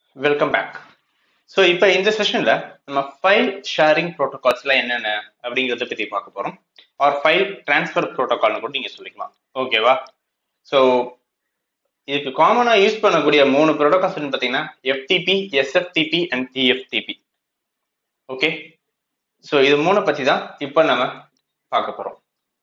Welcome back so இப்போ இந்த செஷன்ல நம்ம ஃபைல் ஷேரிங் ப்ரோட்டோகால்ஸ்லாம் என்னென்ன அப்படிங்கிறத பத்தி பார்க்க போறோம் ஆர் ஃபைல் டிரான்ஸ்ஃபர் ப்ரோட்டோகால்னு கூட நீங்க சொல்லிக்கலாம் ஓகேவா ஸோ இதுக்கு காமனா யூஸ் பண்ணக்கூடிய மூணு ப்ரோட்டோகால்ஸ் பார்த்தீங்கன்னா FTP SFTP and TFTP okay so இது மூணு பத்தி தான் இப்போ நம்ம பார்க்க போறோம்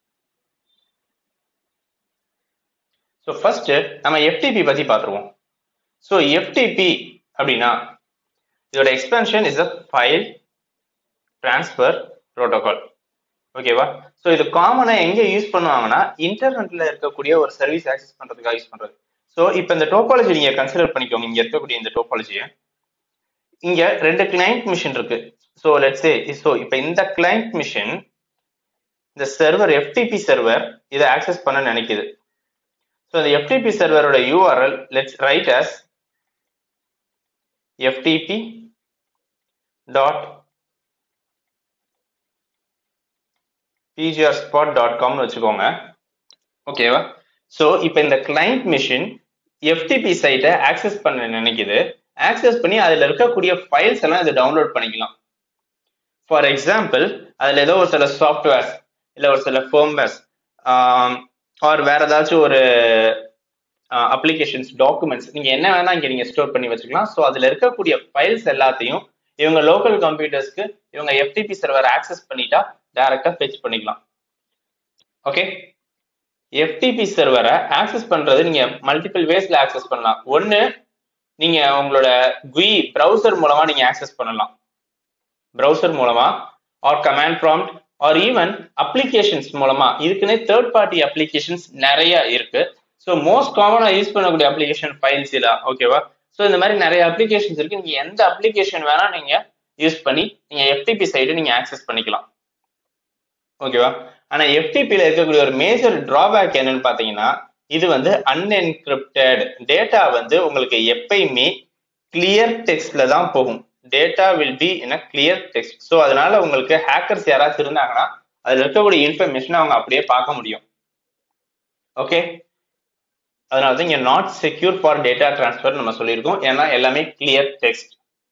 ஸோ ஃபர்ஸ்ட் நம்ம எஃப்டிபி பத்தி பார்த்துருவோம் ஸோ எஃப்டிபி அப்படின்னா இதோட expansion is a file transfer protocol ஓகேவா ஸோ இது காமனாக எங்கே யூஸ் பண்ணுவாங்கன்னா இன்டர்நெட்ல இருக்கக்கூடிய ஒரு சர்வீஸ் ஆக்சஸ் பண்றதுக்காக யூஸ் பண்றது ஸோ இப்போ இந்த டோபாலஜி நீங்க கன்சிடர் பண்ணிக்கோங்க இங்க இருக்கக்கூடிய இந்த டோபாலஜியை இங்க ரெண்டு கிளைண்ட் மிஷின் இருக்கு ஸோ லெட்ஸ் ஸோ இப்போ இந்த கிளைண்ட் மிஷின் இந்த சர்வர் எஃப்டிபி சர்வர் இதை ஆக்சஸ் பண்ண நினைக்குது ஸோ இந்த எஃப்டிபி சர்வரோட URL let's write as ftp dot pgrspot dot காம்னு வச்சுக்கோங்க ஓகேவா ஸோ இப்போ இந்த கிளைண்ட் மிஷின் எஃப்டிபி சைட்டை ஆக்சஸ் பண்ண நினைக்குது ஆக்சஸ் பண்ணி அதில் இருக்கக்கூடிய ஃபைல்ஸ் எல்லாம் இதை டவுன்லோட் பண்ணிக்கலாம் ஃபார் எக்ஸாம்பிள் அதில் ஏதோ ஒரு சில சாஃப்ட்வேர்ஸ் இல்லை ஒரு சில ஃபேர்ம்வேர்ஸ் ஆர் வேற ஏதாச்சும் ஒரு அப்ளிகேஷன்ஸ் டாக்குமெண்ட்ஸ் நீங்க என்ன வேணா இங்க நீங்க ஸ்டோர் பண்ணி வச்சுக்கலாம் ஸோ அதுல இருக்கக்கூடிய ஃபைல்ஸ் எல்லாத்தையும் இவங்க லோக்கல் கம்ப்யூட்டர்ஸ்க்கு இவங்க எஃப்டிபி சர்வர் ஆக்சஸ் பண்ணிட்டா டைரக்டா ஃபெச் பண்ணிக்கலாம் ஓகே எஃப்டிபி சர்வரை ஆக்சஸ் பண்றது நீங்க மல்டிபிள் வேஸ்ல ஆக்சஸ் பண்ணலாம் ஒன்னு நீங்க உங்களோட குய் ப்ரௌசர் மூலமா நீங்க ஆக்சஸ் பண்ணலாம் ப்ரௌசர் மூலமா or command prompt or even applications மூலமா இதுக்குன்னே தேர்ட் பார்ட்டி அப்ளிகேஷன்ஸ் நிறைய இருக்கு ஸோ மோஸ்ட் காமனா யூஸ் பண்ணக்கூடிய அப்ளிகேஷன் ஃபைல்ஸ் இல்ல ஓகேவா ஸோ இந்த மாதிரி நிறைய அப்ளிகேஷன்ஸ் இருக்கு நீங்க எந்த அப்ளிகேஷன் வேணா நீங்க யூஸ் பண்ணி நீங்க எஃப்டிபி சைடு நீங்க ஆக்சஸ் பண்ணிக்கலாம் ஓகேவா ஆனா எஃப்டிபியில இருக்கக்கூடிய ஒரு மேஜர் டிராபேக் என்னன்னு பாத்தீங்கன்னா இது வந்து அன்என்கிரிப்டட் டேட்டா வந்து உங்களுக்கு எப்பயுமே கிளியர் டெக்ஸ்ட்ல தான் போகும் data will be in a clear text so அதனால உங்களுக்கு ஹேக்கர்ஸ் யாராச்சும் இருந்தாங்கன்னா அதுல இருக்கக்கூடிய இன்ஃபர்மேஷன் அவங்க அப்படியே பார்க்க முடியும் ஓகே அதனால தான் இங்க not secure for data transfer நம்ம சொல்லியிருக்கோம் ஏன்னா எல்லாமே கிளியர் டெக்ஸ்ட்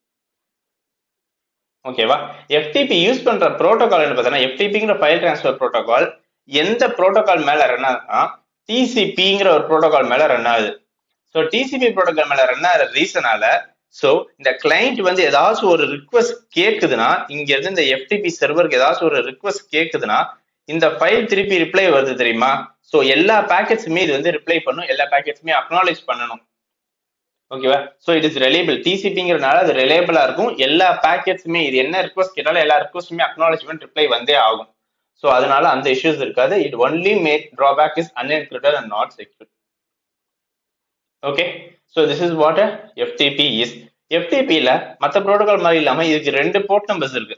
ஓகேவா எஃப்டிபி யூஸ் பண்ற ப்ரோட்டோகால் பார்த்தீங்கன்னா எஃப்டிபிங்கிற ஃபைல் டிரான்ஸ்ஃபர் ப்ரோட்டோகால் எந்த ப்ரோட்டோகால் மேல ரன் ஆகுதுன்னா டிசிபிங்கிற ஒரு ப்ரோட்டோகால் மேல ரன் ஆகுது ஸோ டிசிபி ப்ரோட்டோகால் மேல ரன் ஆகிற ரீசனால ஸோ இந்த கிளைண்ட் வந்து ஏதாச்சும் ஒரு ரிக்வஸ்ட் கேக்குதுன்னா இங்க இருந்து இந்த எஃப்டிபி சர்வருக்கு ஏதாச்சும் ஒரு ரிக்வஸ்ட் கேக்குதுன்னா இந்த ஃபைல் திருப்பி ரிப்ளை வருது தெரியுமா ஸோ எல்லா பேக்கெட்ஸுமே இது வந்து ரிப்ளை பண்ணும் எல்லா பேக்கெட்ஸுமே அக்னாலேஜ் பண்ணணும் ஓகேவா ஸோ இட் இஸ் ரிலேபிள் டிசிபிங்கிறதுனால அது ரிலேபிளா இருக்கும் எல்லா பேக்கெட்ஸுமே இது என்ன ரிக்வஸ்ட் கேட்டாலும் எல்லா ரிக்வஸ்ட்டுமே அக்னாலேஜ்மெண்ட் ரிப்ளை வந்தே ஆகும் ஸோ அதனால அந்த இஷ்யூஸ் இருக்காது it only make drawback is unencrypted and not secure okay so this is what FTP is எஃப்டிபியில மற்ற ப்ரோட்டோகால் மாதிரி இல்லாம இதுக்கு ரெண்டு போர்ட் நம்பர்ஸ் இருக்கு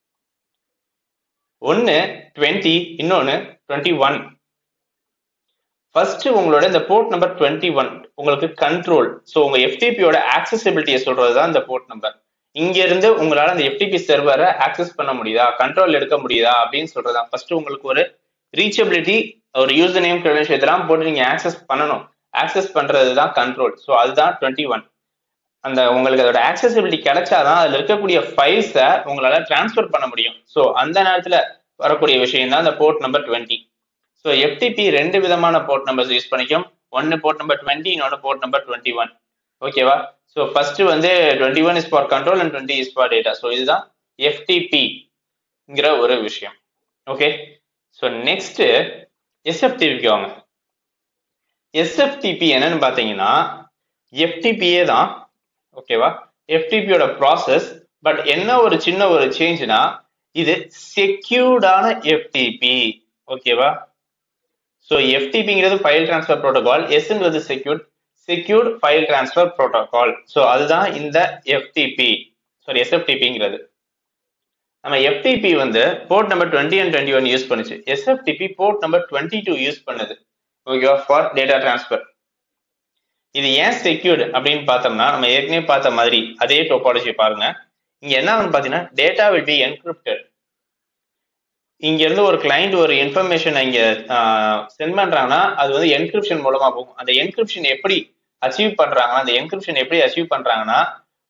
ஒன்னு டுவெண்ட்டி இன்னொன்னு டுவெண்ட்டி ஒன் ஃபர்ஸ்ட் உங்களோட இந்த போர்ட் நம்பர் டுவெண்ட்டி ஒன் உங்களுக்கு கண்ட்ரோல் ஸோ உங்க எஃப்டிபியோட ஆக்சசிபிலிட்டியை சொல்றது தான் இந்த போர்ட் நம்பர் இங்க இருந்து உங்களால அந்த எஃப்டிபி சர்வரை ஆக்சஸ் பண்ண முடியுதா கண்ட்ரோல் எடுக்க முடியுதா அப்படின்னு சொல்றதா ஃபர்ஸ்ட் உங்களுக்கு ஒரு ரீச்சபிலிட்டி ஒரு யூசர் நேம் கிரெடென்ஷியல் இதெல்லாம் போட்டு நீங்க ஆக்சஸ் பண்ணணும் ஆக்சஸ் பண்றது தான் கண்ட்ரோல் ஸோ அதுதான் டுவெண்ட்டி ஒன் அந்த உங்களுக்கு அதோட ஆக்சசிபிலிட்டி கிடைச்சாதான் அதுல இருக்கக்கூடிய ஃபைல்ஸை உங்களால டிரான்ஸ்ஃபர் பண்ண முடியும் ஸோ அந்த நேரத்துல வரக்கூடிய விஷயம் தான் இந்த port number twenty so FTP ரெண்டு விதமான போர்ட் நம்பர்ஸ் யூஸ் பண்ணிக்கும் ஒன்னு போர்ட் நம்பர் டுவெண்ட்டி இன்னொன்று போர்ட் நம்பர் டுவெண்ட்டி ஒன் ஓகேவா ஸோ ஃபர்ஸ்ட் வந்து twenty one is for control and twenty is for data so இதுதான் எஃப்டிபிங்கிற ஒரு விஷயம் ஓகே ஸோ நெக்ஸ்ட் எஸ்எஃப்டிபிக்கு வாங்க எஸ்எஃப்டிபி என்னன்னு பார்த்தீங்கன்னா எஃப்டிபியே தான் ஓகேவா எஃப்டிபியோட ப்ராசஸ் பட் என்ன ஒரு சின்ன ஒரு சேஞ்ச்னா இது செக்யூர்டான எஃப்டிபி ஓகேவா ஸோ எஃப்டிபிங்கிறது ஃபைல் டிரான்ஸ்ஃபர் ப்ரோட்டோகால் எஸ்ங்கிறது secured secured file transfer protocol so அதுதான் இந்த எஃப்டிபி சாரி எஸ்எஃப்டிபிங்கிறது நம்ம எஃப்டிபி வந்து port number twenty and twenty one use பண்ணுச்சு SFTP port number twenty two use பண்ணுது ஓகேவா ஃபார் டேட்டா டிரான்ஸ்ஃபர் இது ஏன் செக்யூர்டு அப்படின்னு பார்த்தோம்னா நம்ம ஏற்கனவே பார்த்த மாதிரி அதே டோபாலஜி பாருங்க இங்க என்ன ஆகுன்னு பார்த்தீங்கன்னா டேட்டா வில் பி என்கிரிப்டட் இங்க இருந்து ஒரு கிளைண்ட் ஒரு இன்ஃபர்மேஷன் இங்க சென்ட் பண்றாங்கன்னா அது வந்து என்கிரிப்ஷன் மூலமா போகும் அந்த என்கிரிப்ஷன் எப்படி அச்சீவ் பண்றாங்கன்னா அந்த என்கிரிப்ஷன் எப்படி அச்சீவ் பண்றாங்கன்னா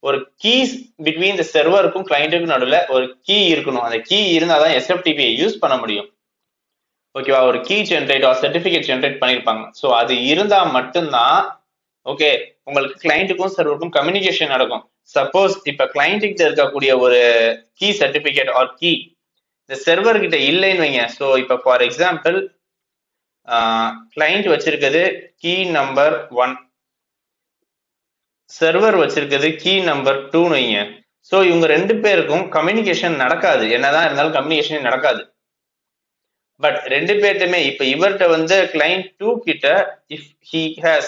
ஒரு கீஸ் பிட்வீன் த சர்வருக்கும் கிளைண்ட்டுக்கும் நடுவில் ஒரு கீ இருக்கணும் அந்த கீ இருந்தால் தான் எஸ்எஃப்டிபியை யூஸ் பண்ண முடியும் ஓகேவா ஒரு key generate or certificate generate பண்ணியிருப்பாங்க ஸோ அது இருந்தால் மட்டும்தான் ஓகே உங்களுக்கு கிளைண்ட்டுக்கும் சர்வருக்கும் கம்யூனிகேஷன் நடக்கும் சப்போஸ் இப்ப கிளைண்ட் கிட்ட இருக்கக்கூடிய ஒரு கீ சர்டிபிகேட் ஆர் கீ இந்த சர்வர் கிட்ட இல்லைன்னு வைங்க ஸோ இப்ப ஃபார் எக்ஸாம்பிள் கிளைண்ட் வச்சிருக்கிறது கீ நம்பர் ஒன் சர்வர் வச்சிருக்கிறது கீ நம்பர் டூன்னு வைங்க ஸோ இவங்க ரெண்டு பேருக்கும் கம்யூனிகேஷன் நடக்காது என்னதான் இருந்தாலும் கம்யூனிகேஷன் நடக்காது பட் ரெண்டு பேர்ட்டுமே இப்ப இவர்கிட்ட வந்து கிளைண்ட் டூ கிட்ட if he has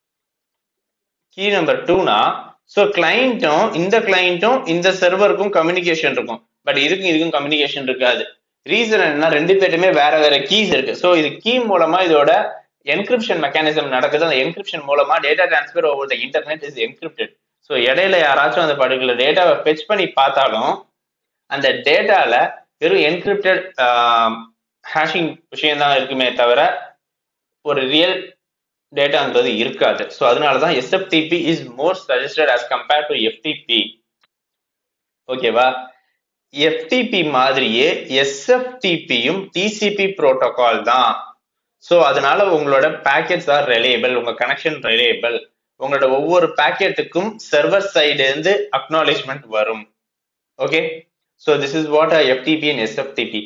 key number டூனா ஸோ கிளைண்ட்டும் இந்த கிளைண்ட்டும் இந்த சர்வருக்கும் கம்யூனிகேஷன் இருக்கும் பட் இதுக்கும் இதுக்கும் கம்யூனிகேஷன் இருக்காது ரீசன் என்னன்னா ரெண்டு பேருமே வேற வேற கீஸ் இருக்கு ஸோ இது கீ மூலமா இதோட என்கிரிப்ஷன் மெக்கானிசம் நடக்குது அந்த என்கிரிப்ஷன் மூலமா data transfer over the internet is encrypted so இடையில யாராச்சும் அந்த பர்டிகுலர் டேட்டாவை ஃபெச் பண்ணி பார்த்தாலும் அந்த டேட்டால வெறும் என்கிரிப்டட் ஹேஷிங் விஷயம் தான் இருக்குமே தவிர ஒரு ரியல் டேட்டான்றது இருக்காது ஸோ அதனால தான் SFTP is more suggested as compared to FTP ஓகேவா எஃப்டிபி மாதிரியே எஸ்எஃப்டிபியும் டிசிபி புரோட்டோகால் தான் ஸோ அதனால உங்களோட பேக்கெட்ஸ் ஆர் ரிலையபிள் உங்க கனெக்ஷன் ரிலையபிள் உங்களோட ஒவ்வொரு பேக்கெட்டுக்கும் சர்வர் சைடு இருந்து அக்னாலேஜ்மெண்ட் வரும் okay so this is what are FTP and SFTP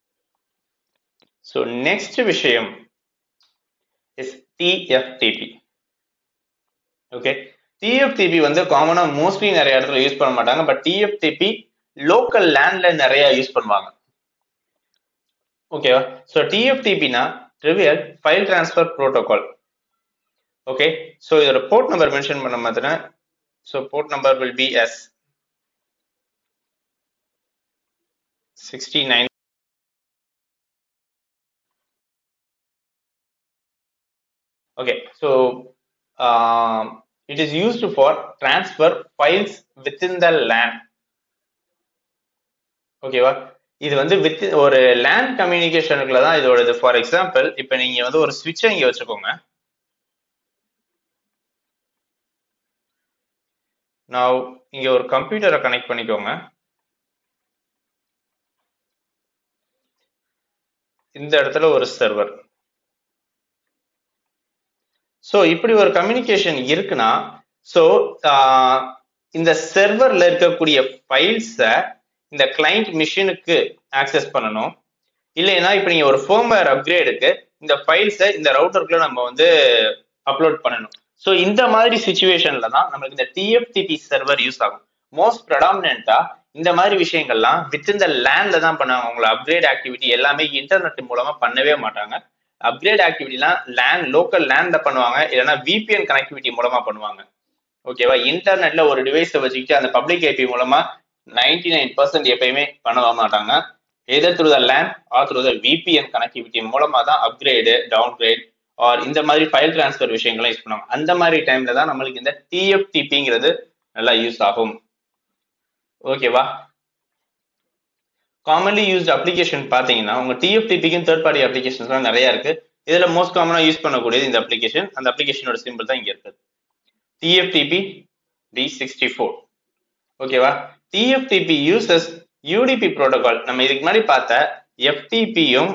so next விஷயம் இஸ் டிஎஃப்டிபி ஓகே டிஎஃப்டிபி வந்து காமனா மோஸ்ட்லி நிறைய இடத்துல யூஸ் பண்ண மாட்டாங்க பட் டிஎஃப்டிபி லோக்கல் லேண்ட்ல நிறைய யூஸ் பண்ணுவாங்க ஓகேவா ஸோ டிஎஃப்டிபினா trivial file transfer protocol okay so இதோட போர்ட் நம்பர் மென்ஷன் பண்ண மாதிரி so port number will be is sixty nine Okay, so um, it is used for transfer files within the LAN. ஓகேவா இது வந்து with ஒரு land கம்யூனிகேஷனுக்குள்ள தான் இதோட இது ஃபார் எக்ஸாம்பிள் இப்போ நீங்க வந்து ஒரு ஸ்விட்சை இங்க வச்சுக்கோங்க நான் இங்க ஒரு கம்ப்யூட்டரை கனெக்ட் பண்ணிக்கோங்க இந்த இடத்துல ஒரு சர்வர் ஸோ இப்படி ஒரு கம்யூனிகேஷன் இருக்குன்னா ஸோ இந்த சர்வர்ல இருக்கக்கூடிய ஃபைல்ஸை இந்த கிளைண்ட் மிஷினுக்கு ஆக்சஸ் பண்ணணும் இல்லைன்னா இப்போ நீங்க ஒரு ஃபோம்வேர் அப்கிரேடுக்கு இந்த ஃபைல்ஸை இந்த ரவுட்டருக்குள்ள நம்ம வந்து அப்லோட் பண்ணணும் ஸோ இந்த மாதிரி சுச்சுவேஷன்ல தான் நம்மளுக்கு இந்த டிஎஃப்டிபி சர்வர் யூஸ் ஆகும் மோஸ்ட் ப்ரடாமினா இந்த மாதிரி விஷயங்கள்லாம் வித் இந்த லேண்ட்ல தான் பண்ணுவாங்க உங்களை அப்கிரேட் ஆக்டிவிட்டி எல்லாமே இன்டர்நெட் மூலமா பண்ணவே மாட்டாங்க அப்கிரேட் ஆக்டிவிட்டிலாம் லேண்ட் லோக்கல் லேண்ட்ல பண்ணுவாங்க இல்லைன்னா விபிஎன் கனெக்டிவிட்டி மூலமா பண்ணுவாங்க ஓகேவா இன்டர்நெட்ல ஒரு டிவைஸை வச்சுக்கிட்டு அந்த பப்ளிக் ஐபி மூலமா நைன்டி நைன் பர்சன்ட் எப்பயுமே பண்ண மாட்டாங்க either through the LAN or through the VPN connectivity மூலமா தான் அப்கிரேடு டவுன் கிரேட் ஆர் இந்த மாதிரி ஃபைல் டிரான்ஸ்ஃபர் விஷயங்கள்லாம் யூஸ் பண்ணுவாங்க அந்த மாதிரி டைம்ல தான் நம்மளுக்கு இந்த டிஎஃப்டிபிங்கிறது நல்லா யூஸ் ஆகும் ஓகேவா காமன்லி யூஸ்ட் அப்ளிகேஷன் பார்த்தீங்கன்னா உங்க டிஎஃப்டிபிக்கும் தேர்ட் பார்ட்டி அப்ளிகேஷன்ஸ்லாம் நிறைய இருக்கு இதுல மோஸ்ட் காமனா யூஸ் பண்ணக்கூடியது இந்த அப்ளிகேஷன் அந்த அப்ளிகேஷனோட சிம்பிள் தான் இங்க இருக்குது டிஎஃப்டிபி டி சிக்ஸ்டி ஃபோர் ஓகேவா டிஎஃப்டிபி யூசஸ் யூடிபி ப்ரோட்டோகால் நம்ம இதுக்கு முன்னாடி பார்த்த எஃப்டிபியும்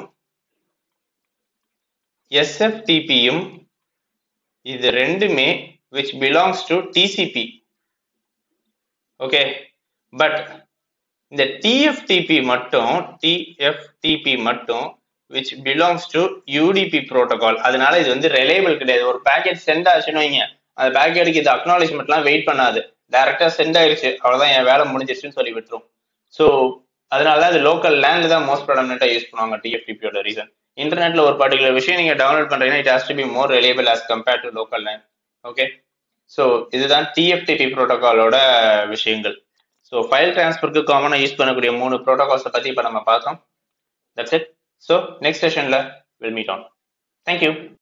எஸ்எஃப்டிபியும் இது ரெண்டுமே which belongs to TCP okay but இந்த டிஎஃப்டிபி மட்டும் டிஎஃப்டிபி மட்டும் which belongs to UDP protocol அதனால இது வந்து ரிலையபிள் கிடையாது ஒரு பேக்கெட் சென்ட் ஆச்சுன்னு வைங்க அந்த பேக்கெட்டுக்கு இது அக்னாலேஜ்மெண்ட்லாம் வெயிட் பண்ணாது டைரக்டா சென்ட் ஆயிடுச்சு அவ்வளவுதான் என் வேலை முடிஞ்சிருச்சுன்னு சொல்லி விட்டுரும் ஸோ அதனால தான் அது லோக்கல் லேண்ட்ல தான் மோஸ்ட் ப்ராடமினா யூஸ் பண்ணுவாங்க டிஎஃப்டிபியோட ரீசன் இன்டர்நெட்ல ஒரு பர்டிகுலர் விஷயம் நீங்க டவுன்லோட் பண்றீங்கன்னா it has to be more reliable as compared to local LAN okay so இதுதான் டிஎஃப்டிபி ப்ரோட்டோகாலோட விஷயங்கள் ஸோ ஃபைல் டிரான்ஸ்ஃபருக்கு காமனாக யூஸ் பண்ணக்கூடிய மூணு ப்ரோட்டோகால்ஸை பற்றி இப்போ நம்ம பார்த்தோம் தட்ஸ் இட் ஸோ நெக்ஸ்ட் செஷனில் வில் மீட் ஆன் தேங்க்யூ